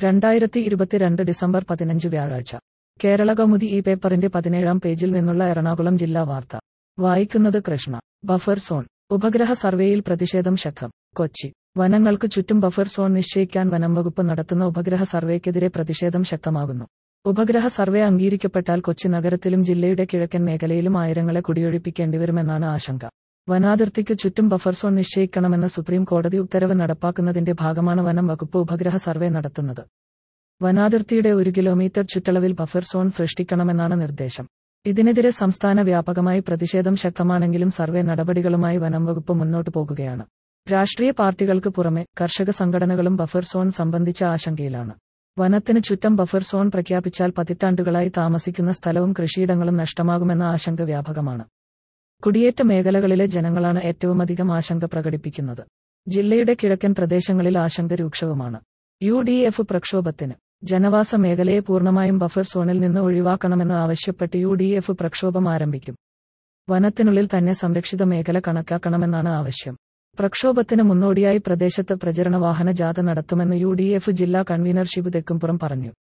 രണ്ടായിരത്തി ഇരുപത്തിരണ്ട് ഡിസംബർ പതിനഞ്ച് വ്യാഴാഴ്ച കേരള കൗമുദി ഈ പേപ്പറിന്റെ പതിനേഴാം പേജിൽ നിന്നുള്ള എറണാകുളം ജില്ലാ വാർത്ത വായിക്കുന്നത് കൃഷ്ണ ബഫർ സോൺ ഉപഗ്രഹ സർവേയിൽ പ്രതിഷേധം ശക്തം കൊച്ചി വനങ്ങൾക്ക് ചുറ്റും ബഫർ സോൺ നിശ്ചയിക്കാൻ വനം വകുപ്പ് നടത്തുന്ന ഉപഗ്രഹ സർവേക്കെതിരെ പ്രതിഷേധം ശക്തമാകുന്നു ഉപഗ്രഹ സർവേ അംഗീകരിക്കപ്പെട്ടാൽ കൊച്ചി നഗരത്തിലും ജില്ലയുടെ കിഴക്കൻ മേഖലയിലും ആയിരങ്ങളെ കുടിയൊഴിപ്പിക്കേണ്ടിവരുമെന്നാണ് ആശങ്ക വനാതിർത്തിക്ക് ചുറ്റും ബഫർ സോൺ നിശ്ചയിക്കണമെന്ന സുപ്രീം കോടതി ഉത്തരവ് നടപ്പാക്കുന്നതിന്റെ ഭാഗമാണ് വനം വകുപ്പ് ഉപഗ്രഹ സർവേ നടത്തുന്നത് വനാതിർത്തിയുടെ ഒരു കിലോമീറ്റർ ചുറ്റളവിൽ ബഫർ സോൺ സൃഷ്ടിക്കണമെന്നാണ് നിർദ്ദേശം ഇതിനെതിരെ സംസ്ഥാന വ്യാപകമായി പ്രതിഷേധം ശക്തമാണെങ്കിലും സർവേ നടപടികളുമായി വനം വകുപ്പ് മുന്നോട്ടു പോകുകയാണ് രാഷ്ട്രീയ പാർട്ടികൾക്ക് പുറമെ കർഷക സംഘടനകളും ബഫർ സോൺ സംബന്ധിച്ച ആശങ്കയിലാണ് വനത്തിന് ചുറ്റം ബഫർ സോൺ പ്രഖ്യാപിച്ചാൽ പതിറ്റാണ്ടുകളായി താമസിക്കുന്ന സ്ഥലവും കൃഷിയിടങ്ങളും നഷ്ടമാകുമെന്ന ആശങ്ക വ്യാപകമാണ് കുടിയേറ്റ മേഖലകളിലെ ജനങ്ങളാണ് ഏറ്റവുമധികം ആശങ്ക പ്രകടിപ്പിക്കുന്നത് ജില്ലയുടെ കിഴക്കൻ പ്രദേശങ്ങളിൽ ആശങ്ക രൂക്ഷവുമാണ് യു ഡി എഫ് പ്രക്ഷോഭത്തിന് ജനവാസ മേഖലയെ പൂർണ്ണമായും ബഫർ സോണിൽ നിന്ന് ഒഴിവാക്കണമെന്ന് ആവശ്യപ്പെട്ട് യു ഡി എഫ് പ്രക്ഷോഭം ആരംഭിക്കും വനത്തിനുള്ളിൽ തന്നെ സംരക്ഷിത മേഖല കണക്കാക്കണമെന്നാണ് ആവശ്യം പ്രക്ഷോഭത്തിന് മുന്നോടിയായി പ്രദേശത്ത് പ്രചരണ വാഹന ജാഥ നടത്തുമെന്ന് യു ഡി എഫ് ജില്ലാ കൺവീനർ ഷിബു തെക്കുംപുറം പറഞ്ഞു